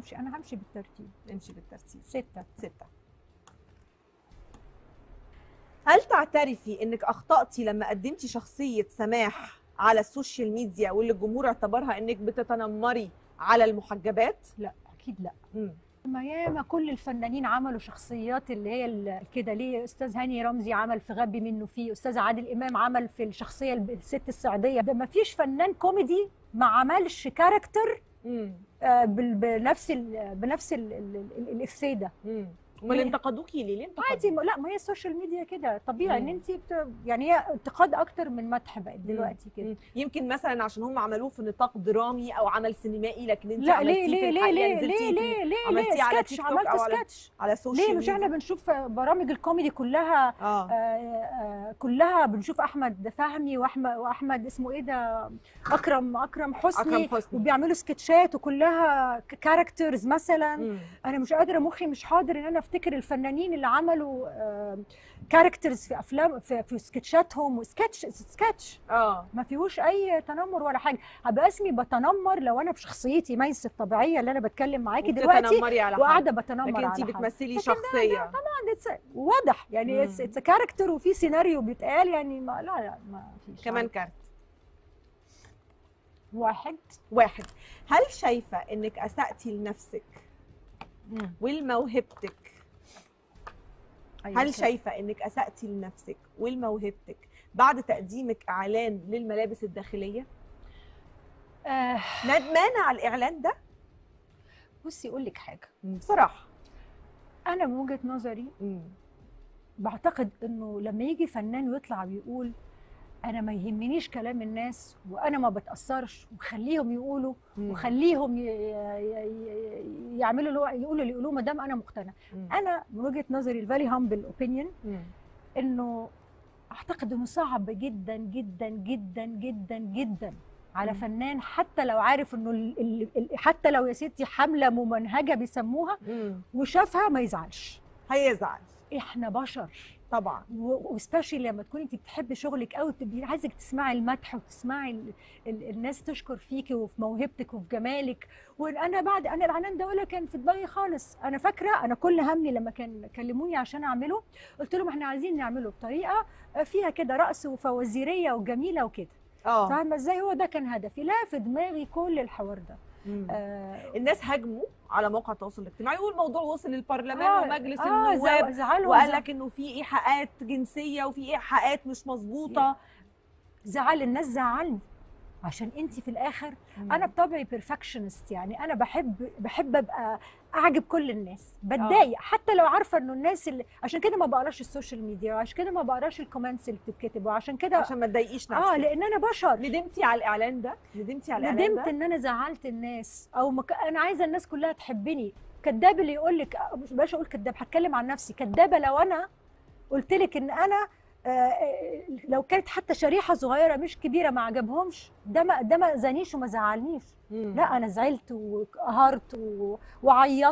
همشي انا همشي بالترتيب نمشي بالترتيب ستة ستة هل تعترفي انك اخطأتي لما قدمتي شخصية سماح على السوشيال ميديا واللي الجمهور اعتبرها انك بتتنمري على المحجبات؟ لا اكيد لا مم. ما ياما كل الفنانين عملوا شخصيات اللي هي ال- كده ليه استاذ هاني رمزي عمل في غبي منه فيه استاذ عادل امام عمل في الشخصيه الب- الست السعوديه ده ما فيش فنان كوميدي ما عملش كاركتر مم. آه، بال- بنفس ال بنفس ال- ال- ال- الافيه ده مم. امال ليه؟ انتقدوكي ليه؟ ليه انتقدوكي؟ عادي ما- لا ما هي السوشيال ميديا كده طبيعي ان مم. انت بت... يعني هي انتقاد اكتر من مدح بقت دلوقتي كده مم. يمكن مثلا عشان هم عملوه في نطاق درامي او عمل سينمائي لكن انت لا ليه ليه ليه ليه ليه ليه ليه ليه عملتيه ليه على سكتش تيك توك عملت أو على- سكتش على السوشيال ليه مش احنا ميديا؟ بنشوف برامج الكوميدي كلها اه آه، آه، كلها بنشوف احمد فهمي واحمد واحمد اسمه ايه ده اكرم اكرم حسني اكرم حسني وبيعملوا سكتشات وكلها كاركترز مثلا مم. انا مش قادره مخي مش حاضر ان انا افتكر الفنانين اللي عملوا كاركترز في افلام في, في سكتشاتهم وسكتش سكتش اه ما فيهوش اي تنمر ولا حاجه هبقى اسمي بتنمر لو انا بشخصيتي ميس الطبيعيه اللي انا بتكلم معاكي دلوقتي وبتتنمري على حد وقاعده بتنمر لكن على انت حد. بتمثلي لكن شخصيه طبعا it's- واضح يعني مم. اتس كاركتر وفي سيناريو بيتقال يعني ما لا لا ما فيش كمان كارت واحد واحد هل شايفه انك اساتي لنفسك مم. ولموهبتك أيوة هل كده. شايفه انك اساتي لنفسك ولموهبتك بعد تقديمك اعلان للملابس الداخليه آه ندمانه على الاعلان ده بصي اقول لك حاجه بصراحه انا من وجهه نظري مم. بعتقد انه لما يجي فنان ويطلع ويقول انا ما يهمنيش كلام الناس وانا ما بتاثرش وخليهم يقولوا مم. وخليهم ي- ي- ي- يعملوا اللي هو- يقولوا اللي يقولوه ما دام انا مقتنع مم. انا من وجهه نظري الفالي هامبل اوبينيون مم. انه اعتقد انه صعب جدا جدا جدا جدا جدا على مم. فنان حتى لو عارف انه ال- ال- ال- حتى لو يا ستي حمله ممنهجه بيسموها مم. وشافها ما يزعلش هيزعل احنا بشر طبعا وسبيشالي لما تكوني انت بتحبي شغلك قوي بتبقي عايزك تسمعي المدح وتسمعي ال... ال... الناس تشكر فيكي وفي موهبتك وفي جمالك وانا بعد انا الاعلان ده ولا كان في دماغي خالص انا فاكره انا كل همي لما كان كلموني عشان اعمله قلت لهم احنا عايزين نعمله بطريقه فيها كده رقص وفوازيريه وجميله وكده اه فاهمه ازاي هو ده كان هدفي لا في دماغي كل الحوار ده مم. آه الناس هاجموا على مواقع التواصل الاجتماعي والموضوع وصل للبرلمان آه، ومجلس آه، النواب زع- زعلوا وقال زع- لك انه في ايحاءات جنسيه وفي ايحاءات مش مظبوطه زعل الناس زعلني عشان انت في الاخر انا بطبعي بيرفكشنست يعني انا بحب بحب ابقى اعجب كل الناس بتضايق حتى لو عارفه انه الناس اللي عشان كده ما بقراش السوشيال ميديا وعشان كده ما بقراش الكومنتس اللي بتتكتب وعشان كده عشان ما تضايقيش نفسك اه لان انا بشر ندمتي على الاعلان ده ندمتي على الاعلان ندمت ده ان انا زعلت الناس او مك... انا عايزه الناس كلها تحبني كداب اللي يقول لك مش بلاش اقول كداب هتكلم عن نفسي كدابه لو انا قلت لك ان انا آه، آه، لو كانت حتى شريحه صغيره مش كبيره ما عجبهمش ده ما ده ما اذانيش وما زعلنيش مم. لا انا زعلت وقهرت و- وعيطت